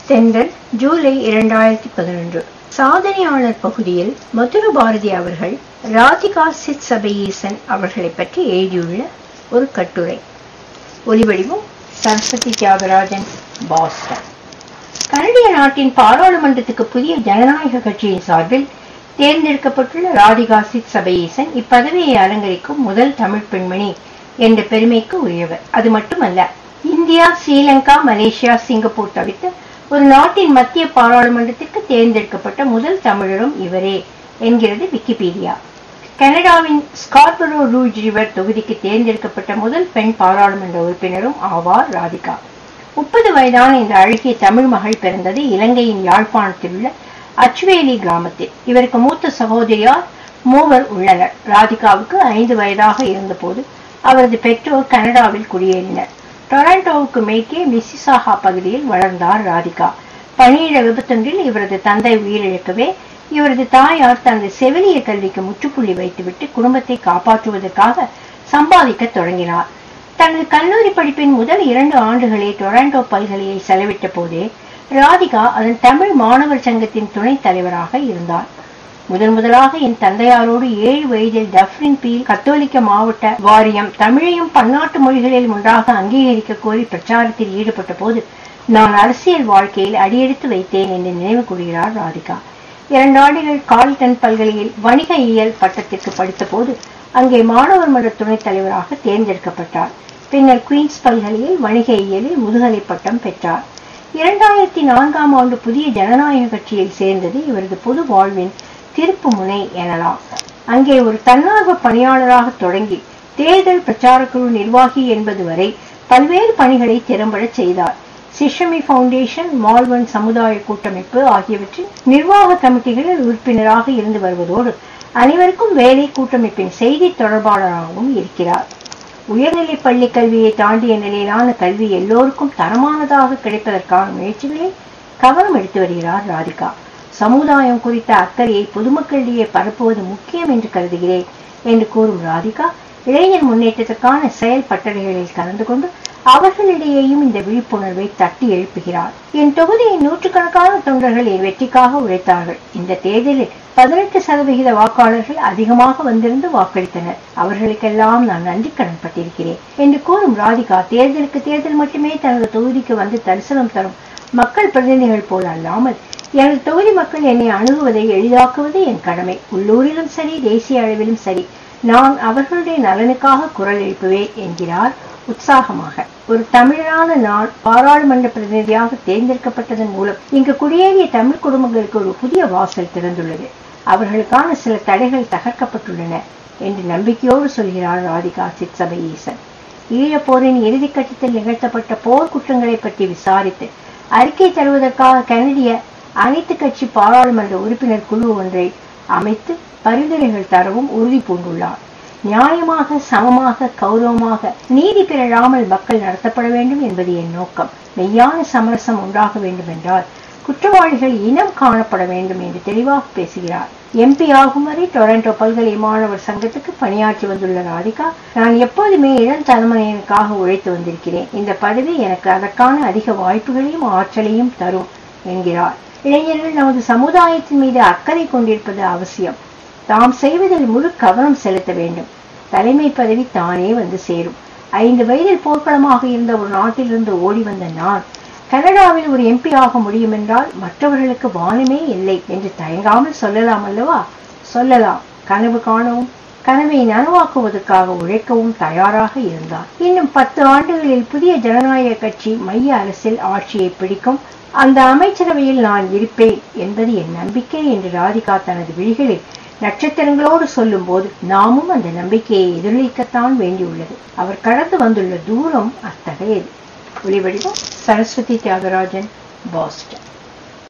தென்றல் ஜூலை இரண்டாயிரத்தி பதினொன்று சாதனையாளர் பகுதியில் மதுர பாரதி அவர்கள் ராதிகா சித் சபையீசன் அவர்களை பற்றி எழுதியுள்ள ஒரு கட்டுரை ஒலிவடிவம் சரஸ்வதி தியாகராஜன் பாஸ்டன் கனடிய நாட்டின் பாராளுமன்றத்துக்கு புதிய ஜனநாயக கட்சியின் சார்பில் தேர்ந்தெடுக்கப்பட்டுள்ள ராதிகா சித் சபையீசன் இப்பதவியை அலங்கரிக்கும் முதல் தமிழ் பெண்மணி என்ற பெருமைக்கு உரியவர் அது மட்டுமல்ல இந்தியா ஸ்ரீலங்கா மலேசியா சிங்கப்பூர் தவிர்த்து ஒரு நாட்டின் மத்திய பாராளுமன்றத்திற்கு தேர்ந்தெடுக்கப்பட்ட முதல் தமிழரும் இவரே என்கிறது விக்கிபீடியா கனடாவின் ஸ்கார்பரோ ரூஜ் ரிவர் தொகுதிக்கு தேர்ந்தெடுக்கப்பட்ட முதல் பெண் பாராளுமன்ற உறுப்பினரும் ஆவார் ராதிகா முப்பது வயதான இந்த அழகிய தமிழ் மகள் பிறந்தது இலங்கையின் யாழ்ப்பாணத்தில் உள்ள அச்சுவேலி கிராமத்தில் இவருக்கு மூத்த சகோதரியார் மூவர் உள்ளனர் ராதிகாவுக்கு ஐந்து வயதாக இருந்தபோது அவரது பெற்றோர் கனடாவில் குடியேறினர் டொரண்டோவுக்கு மேற்கே மிசிசாகா பகுதியில் வளர்ந்தார் ராதிகா பணியிட விபத்தொன்றில் இவரது தந்தை உயிரிழக்கவே இவரது தாயார் தனது செவிலிய கல்விக்கு முற்றுப்புள்ளி வைத்துவிட்டு குடும்பத்தை காப்பாற்றுவதற்காக சம்பாதிக்க தொடங்கினார் தனது கல்லூரி படிப்பின் முதல் இரண்டு ஆண்டுகளை டொராண்டோ பல்கலையை செலவிட்ட போதே ராதிகா அதன் தமிழ் மாணவர் சங்கத்தின் துணைத் தலைவராக இருந்தார் முதன் முதலாக என் தந்தையாரோடு ஏழு வயதில் டப்ரின் பீல் கத்தோலிக்க மாவட்ட வாரியம் தமிழையும் பன்னாட்டு மொழிகளில் ஒன்றாக அங்கீகரிக்க கோரி பிரச்சாரத்தில் ஈடுபட்ட போது நான் அரசியல் வாழ்க்கையில் அடியெடுத்து வைத்தேன் என்று நினைவு கூறுகிறார் ராதிகா இரண்டு ஆண்டுகள் கால்டன் பல்கலையில் வணிக இயல் பட்டத்திற்கு படித்த போது அங்கே மாணவர் மன்ற துணைத் தலைவராக தேர்ந்தெடுக்கப்பட்டார் பின்னர் குயின்ஸ் பல்கலையில் வணிக இயலில் முதுகலை பட்டம் பெற்றார் இரண்டாயிரத்தி நான்காம் ஆண்டு புதிய ஜனநாயக கட்சியில் சேர்ந்தது இவரது பொது வாழ்வின் திருப்பு முனை எனலாம் அங்கே ஒரு தன்னார்வ பணியாளராக தொடங்கி தேர்தல் பிரச்சாரக்குழு நிர்வாகி என்பது வரை பல்வேறு பணிகளை திறம்பட செய்தார் சிஷமி ஃபவுண்டேஷன் மால்வன் சமுதாய கூட்டமைப்பு ஆகியவற்றின் நிர்வாக கமிட்டிகளில் உறுப்பினராக இருந்து வருவதோடு அனைவருக்கும் வேலை கூட்டமைப்பின் செய்தி தொடர்பாளராகவும் இருக்கிறார் உயர்நிலை பள்ளி கல்வியை தாண்டிய நிலையிலான கல்வி எல்லோருக்கும் தரமானதாக கிடைப்பதற்கான முயற்சிகளில் கவனம் எடுத்து வருகிறார் ராதிகா சமுதாயம் குறித்த அக்கறையை பொதுமக்களிடையே பரப்புவது முக்கியம் என்று கருதுகிறேன் என்று கூறும் ராதிகா இளைஞர் முன்னேற்றத்திற்கான செயல் பட்டறைகளில் கலந்து கொண்டு அவர்களிடையேயும் இந்த விழிப்புணர்வை தட்டி எழுப்புகிறார் என் தொகுதியின் நூற்றுக்கணக்கான தொண்டர்கள் என் வெற்றிக்காக உழைத்தார்கள் இந்த தேர்தலில் பதினெட்டு சதவிகித வாக்காளர்கள் அதிகமாக வந்திருந்து வாக்களித்தனர் அவர்களுக்கெல்லாம் நான் நன்றி கடன் பட்டிருக்கிறேன் என்று கூறும் ராதிகா தேர்தலுக்கு தேர்தல் மட்டுமே தனது தொகுதிக்கு வந்து தரிசனம் தரும் மக்கள் பிரதிநிதிகள் போல் அல்லாமல் எனது தொகுதி மக்கள் என்னை அணுகுவதை எளிதாக்குவது என் கடமை உள்ளூரிலும் சரி தேசிய அளவிலும் சரி நான் அவர்களுடைய நலனுக்காக குரல் எழுப்புவேன் என்கிறார் உற்சாகமாக ஒரு தமிழரான நான் பாராளுமன்ற பிரதிநிதியாக தேர்ந்தெடுக்கப்பட்டதன் மூலம் இங்கு குடியேறிய தமிழ் குடும்பங்களுக்கு ஒரு புதிய வாசல் திறந்துள்ளது அவர்களுக்கான சில தடைகள் தகர்க்கப்பட்டுள்ளன என்று நம்பிக்கையோடு சொல்கிறார் ராதிகா சிற்சபை ஈசன் ஈழப்போரின் இறுதிக்கட்டத்தில் நிகழ்த்தப்பட்ட போர் குற்றங்களை பற்றி விசாரித்து அறிக்கை தருவதற்காக கனடிய அனைத்து கட்சி பாராளுமன்ற உறுப்பினர் குழு ஒன்றை அமைத்து பரிந்துரைகள் தரவும் உறுதி பூண்டுள்ளார் நியாயமாக சமமாக கௌரவமாக நீதி பெறாமல் மக்கள் நடத்தப்பட வேண்டும் என்பது என் நோக்கம் மெய்யான சமரசம் உண்டாக வேண்டும் என்றால் குற்றவாளிகள் இனம் காணப்பட வேண்டும் என்று தெளிவாக பேசுகிறார் எம்பி ஆகும் வரை டொரண்டோ பல்கலை மாணவர் சங்கத்துக்கு பணியாற்றி வந்துள்ள ராதிகா நான் எப்போதுமே இளம் தலைமுறையினருக்காக உழைத்து வந்திருக்கிறேன் இந்த பதவி எனக்கு அதற்கான அதிக வாய்ப்புகளையும் ஆற்றலையும் தரும் என்கிறார் இளைஞர்கள் நமது சமுதாயத்தின் மீது அக்கறை கொண்டிருப்பது அவசியம் தாம் செய்வதில் முழு கவனம் செலுத்த வேண்டும் தலைமை பதவி தானே வந்து சேரும் ஐந்து வயதில் போர்க்களமாக இருந்த ஒரு நாட்டிலிருந்து ஓடி வந்த நான் கனடாவில் ஒரு எம்பி ஆக முடியும் என்றால் மற்றவர்களுக்கு வானமே இல்லை என்று தயங்காமல் சொல்லலாம் அல்லவா சொல்லலாம் கனவு காணவும் கனவை நனவாக்குவதற்காக உழைக்கவும் தயாராக இருந்தார் இன்னும் பத்து ஆண்டுகளில் புதிய ஜனநாயக கட்சி மைய அரசில் ஆட்சியை பிடிக்கும் அந்த அமைச்சரவையில் நான் இருப்பேன் என்பது என் நம்பிக்கை என்று ராதிகா தனது விழிகளில் நட்சத்திரங்களோடு சொல்லும் போது நாமும் அந்த நம்பிக்கையை எதிரொலிக்கத்தான் வேண்டியுள்ளது அவர் கடந்து வந்துள்ள தூரம் அத்தகையது ஒளிவடிவம் சரஸ்வதி தியாகராஜன் பாஸ்டன்